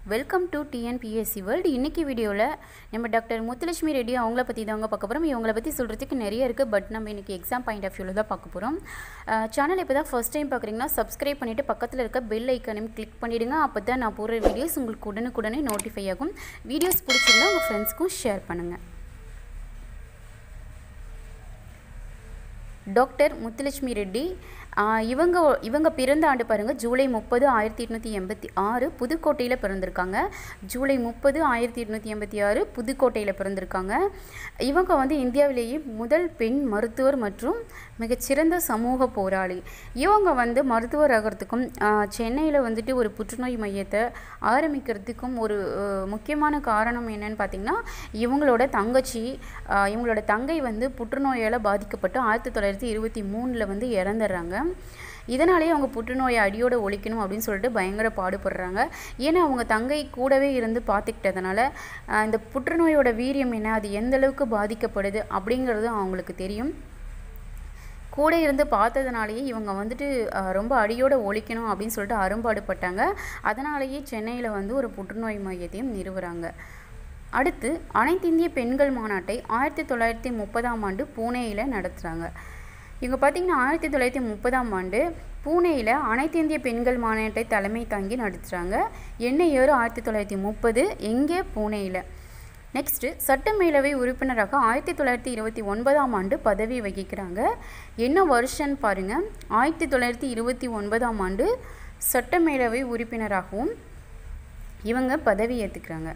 welcome to TNPSC world இன்றைக்கி வீடியோவில் நம்ம டாக்டர் முத்துலட்சுமி ரெட்டி அவங்கள பற்றி தாங்க பார்க்க போகிறோம் இவங்கள பற்றி சொல்கிறதுக்கு நிறைய இருக்குது பட் நம்ம இன்றைக்கி எக்ஸாம் பாயிண்ட் ஆஃப் வியூவில் தான் பார்க்க போகிறோம் சேனல் இப்போ தான் ஃபஸ்ட் டைம் பார்க்குறீங்கன்னா சப்ஸ்கிரைப் பண்ணிவிட்டு பக்கத்தில் இருக்க பெல் ஐக்கனையும் கிளிக் பண்ணிவிடுங்க அப்போ தான் நான் போடுற வீடியோஸ் உங்களுக்கு உடனுக்குடனே நோட்டிஃபை ஆகும் வீடியோஸ் பிடிச்சிருந்தா உங்கள் ஃப்ரெண்ட்ஸ்க்கும் ஷேர் பண்ணுங்கள் டாக்டர் முத்துலட்சுமி ரெட்டி ஆஹ் இவங்க இவங்க பிறந்த ஆண்டு பாருங்கள் ஜூலை முப்பது ஆயிரத்தி எட்நூற்றி எண்பத்தி ஆறு புதுக்கோட்டையில் பிறந்திருக்காங்க ஜூலை முப்பது ஆயிரத்தி எட்நூற்றி எண்பத்தி ஆறு புதுக்கோட்டையில் பிறந்திருக்காங்க இவங்க வந்து இந்தியாவிலேயே முதல் பெண் மருத்துவர் மற்றும் மிகச்சிறந்த சமூக போராளி இவங்க வந்து மருத்துவர் ஆகிறதுக்கும் சென்னையில் வந்துட்டு ஒரு புற்றுநோய் மையத்தை ஆரம்பிக்கிறதுக்கும் ஒரு அஹ், முக்கியமான காரணம் என்னன்னு பார்த்தீங்கன்னா இவங்களோட தங்கச்சி ஆஹ், இவங்களோட தங்கை வந்து புற்றுநோயால் பாதிக்கப்பட்டு ஆயிரத்தி தொள்ளாயிரத்தி இருபத்தி மூணில் வந்து இறந்துடுறாங்க இதனாலேயே அவங்க புற்றுநோயை அடியோடு ஒழிக்கணும் அப்படின்னு சொல்லிட்டு பயங்கர பாடுபடுறாங்க ஏன்னா அவங்க தங்கை கூடவே இருந்து பார்த்துக்கிட்டதுனால ஆஹ், இந்த புற்றுநோயோட வீரியம் என்ன அது எந்த அளவுக்கு பாதிக்கப்படுது அப்படிங்கிறது அவங்களுக்கு தெரியும் கூட இருந்து பார்த்ததுனாலேயே இவங்க வந்துட்டு அஹ், ரொம்ப அடியோட ஒழிக்கணும் அப்படின்னு சொல்லிட்டு அரும்பாடுபட்டாங்க அதனாலேயே சென்னையில் வந்து ஒரு புற்றுநோய் மையத்தையும் நிறுவுறாங்க அடுத்து அனைத்து இந்திய பெண்கள் மாநாட்டை ஆயிரத்தி தொள்ளாயிரத்தி முப்பதாம் ஆண்டு பூனேயில் நடத்துகிறாங்க இவங்க பார்த்திங்கன்னா ஆயிரத்தி தொள்ளாயிரத்தி முப்பதாம் ஆண்டு பூனேயில் அனைத்து இந்திய பெண்கள் மாநாட்டை தலைமை தாங்கி நடத்துகிறாங்க என்ன இயர் ஆயிரத்தி தொள்ளாயிரத்தி முப்பது எங்கே பூனேயில் நெக்ஸ்ட்டு சட்டமேலவை உறுப்பினராக ஆயிரத்தி தொள்ளாயிரத்தி இருபத்தி ஒன்பதாம் ஆண்டு பதவி வகிக்கிறாங்க என்ன வருஷன் பாருங்கள் ஆயிரத்தி தொள்ளாயிரத்தி இருபத்தி ஒன்பதாம் ஆண்டு சட்டமேலவை உறுப்பினராகவும் இவங்க பதவி ஏற்றுக்கிறாங்க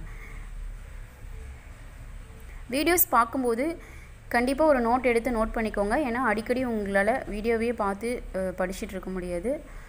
வீடியோஸ் பார்க்கும்போது கண்டிப்பாக ஒரு நோட் எடுத்து நோட் பண்ணிக்கோங்க ஏன்னா அடிக்கடி உங்களால் வீடியோவே பார்த்து அஹ், படிச்சிட்டு இருக்க முடியாது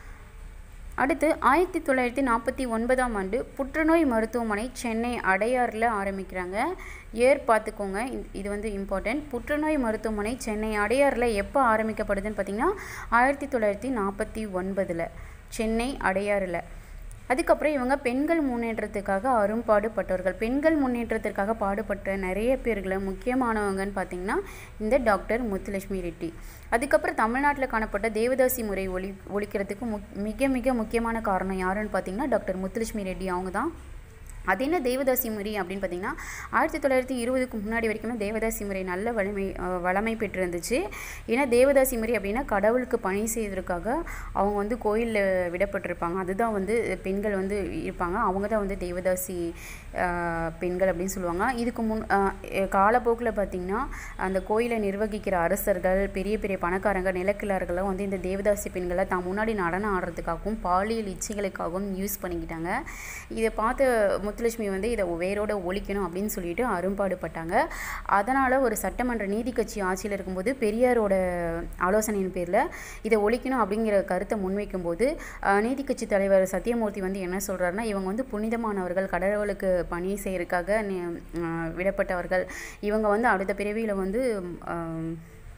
அடுத்து ஆயிரத்தி தொள்ளாயிரத்தி நாற்பத்தி ஒன்பதாம் ஆண்டு புற்றுநோய் மருத்துவமனை சென்னை அடையாறில் ஆரம்பிக்கிறாங்க ஏர் பார்த்துக்கோங்க இந்த- இது வந்து இம்பார்ட்டன்ட் புற்றுநோய் மருத்துவமனை சென்னை அடையாறில் எப்போ ஆரம்பிக்கப்படுதுன்னு பார்த்தீங்கன்னா ஆயிரத்தி தொள்ளாயிரத்தி நாற்பத்தி ஒன்பதில் சென்னை அடையாறில் அதுக்கப்புறம் இவங்க பெண்கள் முன்னேற்றத்துக்காக அரும்பாடுபட்டவர்கள் பெண்கள் முன்னேற்றத்திற்காக பாடுபட்ட நிறைய பேர்களை முக்கியமானவங்கன்னு பார்த்தீங்கன்னா இந்த டாக்டர் முத்துலட்சுமி ரெட்டி அதுக்கப்புறம் தமிழ்நாட்டில் காணப்பட்ட தேவதாசி முறை ஒழி ஒழிக்கிறதுக்கு முக் மிக மிக முக்கியமான காரணம் யாருன்னு பார்த்தீங்கன்னா டாக்டர் முத்துலட்சுமி ரெட்டி அவங்க தான் அது என்ன தேவதாசி முறை அப்படின்னு பார்த்தீங்கன்னா ஆயிரத்தி தொள்ளாயிரத்தி இருபதுக்கு முன்னாடி வரைக்குமே தேவதாசி முறை நல்ல வலிமை அஹ், வளமை பெற்றிருந்துச்சு ஏன்னா தேவதாசி முறை அப்படின்னா கடவுளுக்கு பணி செய்வதற்காக அவங்க வந்து கோயிலில் விடப்பட்டிருப்பாங்க அதுதான் வந்து பெண்கள் வந்து இருப்பாங்க அவங்க தான் வந்து தேவதாசி அஹ், பெண்கள் அப்படின்னு சொல்லுவாங்க இதுக்கு முன் காலப்போக்கில் பார்த்திங்கன்னா அந்த கோயிலை நிர்வகிக்கிற அரசர்கள் பெரிய பெரிய பணக்காரங்க நிலக்கிழார்கள்லாம் வந்து இந்த தேவதாசி பெண்களை தான் முன்னாடி நடனம் ஆடுறதுக்காகவும் பாலியல் இச்சைகளுக்காகவும் யூஸ் பண்ணிக்கிட்டாங்க இதை பார்த்த முத்துலட்சுமி வந்து இதை வேரோட ஒழிக்கணும் அப்படின்னு சொல்லிட்டு அரும்பாடுபட்டாங்க அதனால் ஒரு சட்டமன்ற நீதி கட்சி ஆட்சியில் இருக்கும்போது பெரியாரோட ஆலோசனையின் பேரில் இதை ஒழிக்கணும் அப்படிங்கிற கருத்தை முன்வைக்கும்போது அஹ், நீதி கட்சி தலைவர் சத்யமூர்த்தி வந்து என்ன சொல்கிறாருன்னா இவங்க வந்து புனிதமானவர்கள் கடவுளுக்கு பணி செய்யறதுக்காக நி- அஹ், விடப்பட்டவர்கள் இவங்க வந்து அடுத்த பிறவியில் வந்து அஹ்,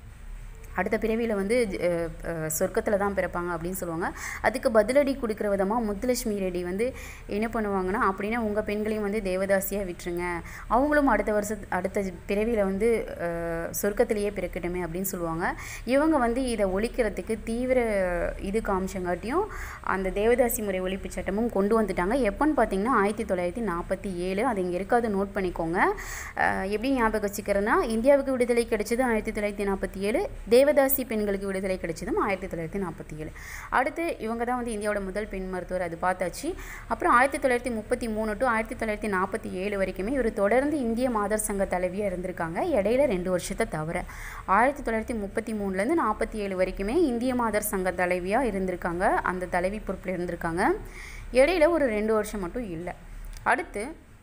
அடுத்த பிறவியில் வந்து சொர்க்கத்தில் தான் பிறப்பாங்க அப்படின்னு சொல்லுவாங்க அதுக்கு பதிலடி கொடுக்குற விதமாக முத்துலட்சுமி ரெட்டி வந்து என்ன பண்ணுவாங்கன்னா அப்படின்னா உங்கள் பெண்களையும் வந்து தேவதாசியாக விட்டுருங்க அவங்களும் அடுத்த வருஷ அடுத்த பிறவியில் வந்து அஹ், சொர்க்கத்திலேயே பிறக்கட்டுமே அப்படின்னு சொல்லுவாங்க இவங்க வந்து இதை ஒழிக்கிறதுக்கு தீவிர இது காமிச்சங்காட்டியும் அந்த தேவதாசி முறை ஒழிப்பு சட்டமும் கொண்டு வந்துட்டாங்க எப்போன்னு பார்த்தீங்கன்னா ஆயிரத்தி தொள்ளாயிரத்தி நாற்பத்தி ஏழு அது இங்கே இருக்காது நோட் பண்ணிக்கோங்க அஹ், எப்படி ஞாபகம் வச்சுக்கிறேன்னா இந்தியாவுக்கு விடுதலை கிடைச்சது ஆயிரத்தி தொள்ளாயிரத்தி நாற்பத்தி ஏழு தேவதாசி பெண்களுக்கு விடுதலை கிடைச்சதும் ஆயிரத்தி தொள்ளாயிரத்தி நாற்பத்தி ஏழு அடுத்து இவங்க தான் வந்து இந்தியாவோட முதல் பெண் மருத்துவர் அது பார்த்தாச்சு அப்புறம் ஆயிரத்தி தொள்ளாயிரத்தி முப்பத்தி மூணு டு ஆயிரத்தி தொள்ளாயிரத்தி நாற்பத்தி ஏழு வரைக்குமே இவர் தொடர்ந்து இந்திய மாதர் சங்க தலைவியாக இருந்திருக்காங்க இடையில ரெண்டு வருஷத்தை தவிர ஆயிரத்தி தொள்ளாயிரத்தி முப்பத்தி மூணுலேருந்து நாற்பத்தி ஏழு வரைக்குமே இந்திய மாதர் சங்க தலைவியாக இருந்திருக்காங்க அந்த தலைவி பொறுப்பில் இருந்திருக்காங்க இடையில ஒரு ரெண்டு வருஷம் மட்டும் இல்லை அடுத்து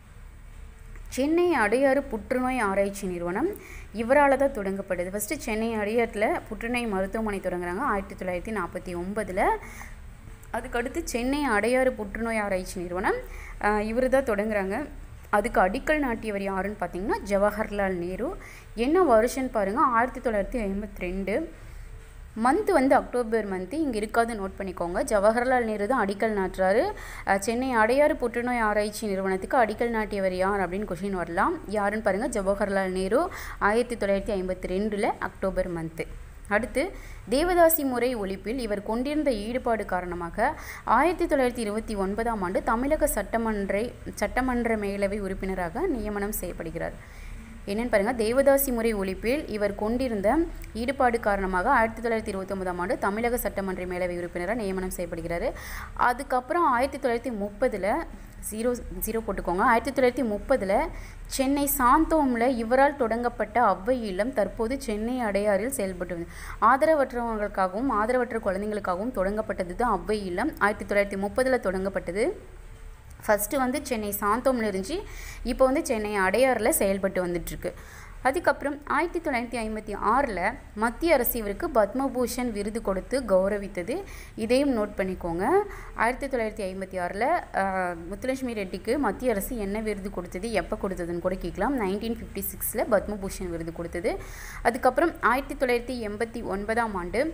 சென்னை அடையாறு புற்றுநோய் ஆராய்ச்சி நிறுவனம் இவரால் தான் தொடங்கப்படுது ஃபஸ்ட்டு சென்னை அடையாற்றில் புற்றுநோய் மருத்துவமனை தொடங்குறாங்க ஆயிரத்தி தொள்ளாயிரத்தி நாற்பத்தி ஒன்பதில் அதுக்கடுத்து சென்னை அடையாறு புற்றுநோய் ஆராய்ச்சி நிறுவனம் இவர் தான் தொடங்குறாங்க அதுக்கு அடிக்கல் நாட்டியவர் யாருன்னு பார்த்தீங்கன்னா ஜவஹர்லால் நேரு என்ன வருஷன்னு பாருங்கள் ஆயிரத்தி தொள்ளாயிரத்தி ஐம்பத்தி ரெண்டு மந்த் வந்து அக்டோபர் மந்த்து இங்கே இருக்காது நோட் பண்ணிக்கோங்க ஜவஹர்லால் நேரு தான் அடிக்கல் நாட்டுறாரு அஹ், சென்னை அடையாறு புற்றுநோய் ஆராய்ச்சி நிறுவனத்துக்கு அடிக்கல் நாட்டியவர் யார் அப்படின்னு கொஷின் வரலாம் யாருன்னு பாருங்கள் ஜவஹர்லால் நேரு ஆயிரத்தி தொள்ளாயிரத்தி ஐம்பத்தி ரெண்டில் அக்டோபர் மந்த்து அடுத்து தேவதாசி முறை ஒழிப்பில் இவர் கொண்டிருந்த ஈடுபாடு காரணமாக ஆயிரத்தி தொள்ளாயிரத்தி இருபத்தி ஒன்பதாம் ஆண்டு தமிழக சட்டமன்ற சட்டமன்ற மேலவை உறுப்பினராக நியமனம் செய்யப்படுகிறார் என்னென்னு பாருங்கள் தேவதாசி முறை ஒழிப்பில் இவர் கொண்டிருந்த ஈடுபாடு காரணமாக ஆயிரத்தி தொள்ளாயிரத்தி இருபத்தி ஒன்பதாம் ஆண்டு தமிழக சட்டமன்ற மேலவை உறுப்பினராக நியமனம் செய்யப்படுகிறார் அதுக்கப்புறம் ஆயிரத்தி தொள்ளாயிரத்தி முப்பதில் ஜீரோ ஜீரோ போட்டுக்கோங்க ஆயிரத்தி தொள்ளாயிரத்தி முப்பதில் சென்னை சாந்தோமில் இவரால் தொடங்கப்பட்ட அவ்வை இல்லம் தற்போது சென்னை அடையாறில் செயல்பட்டு வந்து ஆதரவற்றவர்களுக்காகவும் ஆதரவற்ற குழந்தைங்களுக்காகவும் தொடங்கப்பட்டது தான் அவ்வை இல்லம் ஆயிரத்தி தொள்ளாயிரத்தி முப்பதில் தொடங்கப்பட்டது ஃபஸ்ட்டு வந்து சென்னை சாந்தோமில் இருந்துச்சு இப்போ வந்து சென்னை அடையாறில் செயல்பட்டு வந்துட்டுருக்கு அதுக்கப்புறம் ஆயிரத்தி தொள்ளாயிரத்தி ஐம்பத்தி ஆறில் மத்திய அரசு இவருக்கு பத்மபூஷன் விருது கொடுத்து கௌரவித்தது இதையும் நோட் பண்ணிக்கோங்க ஆயிரத்தி தொள்ளாயிரத்தி ஐம்பத்தி ஆறில் முத்துலட்சுமி ரெட்டிக்கு மத்திய அரசு என்ன விருது கொடுத்தது எப்போ கொடுத்ததுன்னு கூட கேட்கலாம் நைன்டீன் ஃபிஃப்டி சிக்ஸில் பத்மபூஷன் விருது கொடுத்தது அதுக்கப்புறம் ஆயிரத்தி தொள்ளாயிரத்தி எண்பத்தி ஒன்பதாம் ஆண்டு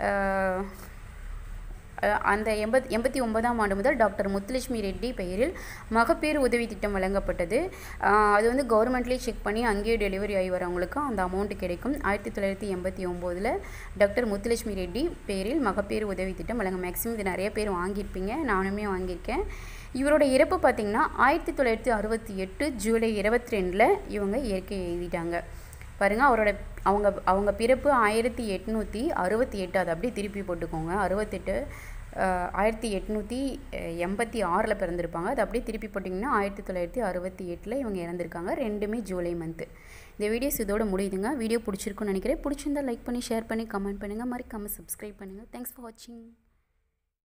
அந்த எண்பத் எண்பத்தி ஒன்பதாம் ஆண்டு முதல் டாக்டர் முத்துலட்சுமி ரெட்டி பெயரில் மகப்பேறு உதவி திட்டம் வழங்கப்பட்டது அது வந்து கவர்மெண்ட்லேயே செக் பண்ணி அங்கேயே டெலிவரி ஆகி வரவங்களுக்கு அந்த அமௌண்ட் கிடைக்கும் ஆயிரத்தி தொள்ளாயிரத்தி எண்பத்தி ஒம்போதில் டாக்டர் முத்துலட்சுமி ரெட்டி பெயரில் மகப்பேறு உதவி திட்டம் வழங்க மேக்ஸிமம் இது நிறைய பேர் வாங்கியிருப்பீங்க நானுமே வாங்கியிருக்கேன் இவரோட இறப்பு பார்த்திங்கன்னா ஆயிரத்தி தொள்ளாயிரத்தி அறுபத்தி எட்டு ஜூலை இருபத்தி ரெண்டில் இவங்க இயற்கை எழுதிட்டாங்க பாருங்கள் அவரோட அவங்க அவங்க பிறப்பு ஆயிரத்தி எட்நூற்றி அறுபத்தி எட்டு அதை அப்படியே திருப்பி போட்டுக்கோங்க அறுபத்தெட்டு ஆயிரத்தி எட்நூற்றி எண்பத்தி ஆறில் பிறந்திருப்பாங்க அது அப்படியே திருப்பி போட்டிங்கன்னா ஆயிரத்தி தொள்ளாயிரத்தி அறுபத்தி எட்டில் இவங்க இறந்துருக்காங்க ரெண்டுமே ஜூலை மந்த்து இந்த வீடியோஸ் இதோட முடியுதுங்க வீடியோ பிடிச்சிருக்குன்னு நினைக்கிறேன் பிடிச்சிருந்தா லைக் பண்ணி ஷேர் பண்ணி கமெண்ட் பண்ணுங்கள் மறக்காமல் சப்ஸ்கிரைப் பண்ணுங்கள் தேங்க்ஸ் ஃபார் வாட்சிங்